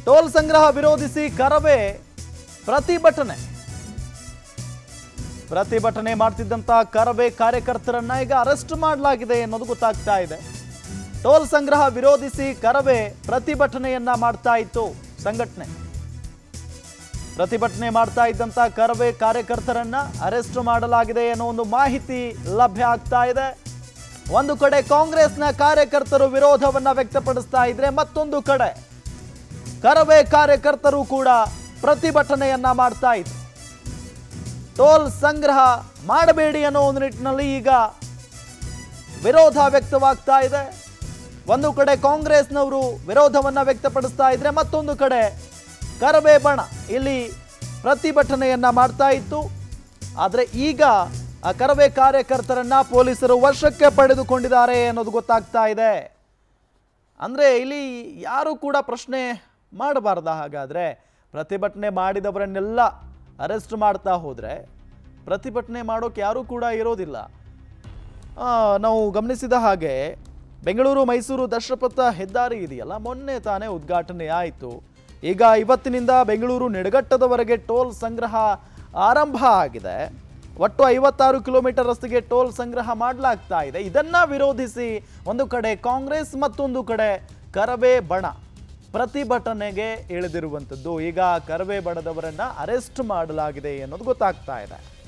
toll ಸಂಗ್ರಹ ವಿರೋಧಿಸಿ ಕರವೇ ಪ್ರತಿಭಟನೆ ಪ್ರತಿಭಟನೆ ಮಾಡ್ತಿದ್ದಂತ ಕರವೇ ಕಾರ್ಯಕರ್ತರನ್ನ ಈಗ ಅರೆಸ್ಟ್ ಮಾಡಲಾಗಿದೆ ಅನ್ನೋದು ಗೊತ್ತಾಗ್ತಾ ಇದೆ ಟೋಲ್ ಸಂಗ್ರಹ ವಿರೋಧಿಸಿ ಕರವೇ ಪ್ರತಿಭಟನೆಯನ್ನ ಮಾಡ್ತಾ ಇತ್ತು ಸಂಘಟನೆ ಪ್ರತಿಭಟನೆ ಮಾಡ್ತಾ ಇದ್ದಂತ ಕರವೇ ಕಾರ್ಯಕರ್ತರನ್ನ ಅರೆಸ್ಟ್ ಮಾಡಲಾಗಿದೆ ಅನ್ನೋ ಒಂದು ಮಾಹಿತಿ ಲಭ್ಯ ಆಗ್ತಾ ಇದೆ ಒಂದು ಕಡೆ ಕಾಂಗ್ರೆಸ್ನ ಕಾರ್ಯಕರ್ತರು ವಿರೋಧವನ್ನ ವ್ಯಕ್ತಪಡಿಸ್ತಾ ಇದ್ರೆ ಮತ್ತೊಂದು ಕಡೆ ಕರವೇ ಕಾರ್ಯಕರ್ತರು ಕೂಡ ಪ್ರತಿಭಟನೆಯನ್ನ ಮಾಡ್ತಾ ಇದ್ರು ಟೋಲ್ ಸಂಗ್ರಹ ಮಾಡಬೇಡಿ ಅನ್ನೋ ಒಂದು ನಿಟ್ಟಿನಲ್ಲಿ ಈಗ ವಿರೋಧ ವ್ಯಕ್ತವಾಗ್ತಾ ಇದೆ ಒಂದು ಕಡೆ ಕಾಂಗ್ರೆಸ್ನವರು ವಿರೋಧವನ್ನ ವ್ಯಕ್ತಪಡಿಸ್ತಾ ಇದ್ರೆ ಮತ್ತೊಂದು ಕಡೆ ಕರವೇ ಬಣ ಇಲ್ಲಿ ಪ್ರತಿಭಟನೆಯನ್ನ ಮಾಡ್ತಾ ಇತ್ತು ಆದರೆ ಈಗ ಆ ಕರವೇ ಕಾರ್ಯಕರ್ತರನ್ನ ಪೊಲೀಸರು ವಶಕ್ಕೆ ಪಡೆದುಕೊಂಡಿದ್ದಾರೆ ಅನ್ನೋದು ಗೊತ್ತಾಗ್ತಾ ಇದೆ ಅಂದರೆ ಇಲ್ಲಿ ಯಾರು ಕೂಡ ಪ್ರಶ್ನೆ ಮಾಡಬಾರ್ದ ಹಾಗಾದರೆ ಪ್ರತಿಭಟನೆ ಮಾಡಿದವರನ್ನೆಲ್ಲ ಅರೆಸ್ಟ್ ಮಾಡ್ತಾ ಹೋದರೆ ಪ್ರತಿಭಟನೆ ಮಾಡೋಕೆ ಯಾರೂ ಕೂಡ ಇರೋದಿಲ್ಲ ಆ, ನಾವು ಗಮನಿಸಿದ ಹಾಗೆ ಬೆಂಗಳೂರು ಮೈಸೂರು ದಶಪಥ ಹೆದ್ದಾರಿ ಇದೆಯಲ್ಲ ಮೊನ್ನೆ ತಾನೇ ಉದ್ಘಾಟನೆ ಆಯಿತು ಈಗ ಇವತ್ತಿನಿಂದ ಬೆಂಗಳೂರು ನಿಡಘಟ್ಟದವರೆಗೆ ಟೋಲ್ ಸಂಗ್ರಹ ಆರಂಭ ಆಗಿದೆ ಒಟ್ಟು ಐವತ್ತಾರು ಕಿಲೋಮೀಟರ್ ರಸ್ತೆಗೆ ಟೋಲ್ ಸಂಗ್ರಹ ಮಾಡಲಾಗ್ತಾ ಇದೆ ಇದನ್ನ ವಿರೋಧಿಸಿ ಒಂದು ಕಡೆ ಕಾಂಗ್ರೆಸ್ ಮತ್ತೊಂದು ಕಡೆ ಕರವೇ ಬಣ ಪ್ರತಿಭಟನೆಗೆ ಇಳಿದಿರುವಂಥದ್ದು ಈಗ ಕರವೇ ಬಣದವರನ್ನ ಅರೆಸ್ಟ್ ಮಾಡಲಾಗಿದೆ ಅನ್ನೋದು ಗೊತ್ತಾಗ್ತಾ ಇದೆ